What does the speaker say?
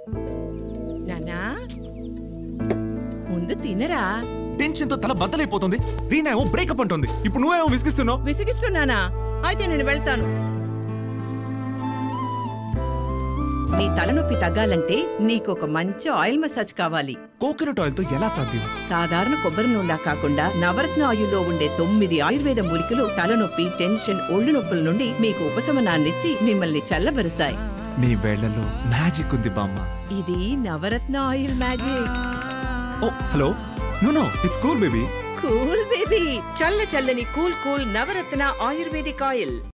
నానా ముందు తినరా టెన్షన్ తో తల బద్దలైపోతుంది రీనా ఏమో బ్రేకప్ అంటుంది ఇప్పుడు నువ్వేమో విసిగిస్తున్నావు విసిగిస్తున్నానా అయితే నేను వెళ్తాను నీ తలనొప్పి తగ్గాలంటే నీకొక మంచి ఆయిల్ మసాజ్ కావాలి కోకోనట్ ఆయిల్ తో ఎలా సాధ్యం సాధారణ కొబ్బరి నూనె కాకుండా నవరత్న ఆయుల్లో ఉండే తొమ్మిది ఆయుర్వేద మూలికలు తలనొప్పి టెన్షన్ ఒళ్ళు నొప్పుల నుండి మీకు ఉపశమనాన్నిచ్చి మిమ్మల్ని చల్లబరుస్తాయి నీ వేళ్లలో మ్యాజిక్ ఉంది బామ్మ ఇది Navratna oil magic oh hello no no it's cool baby cool baby చల్ల చల్లని cool cool Navratna ayurvedic oil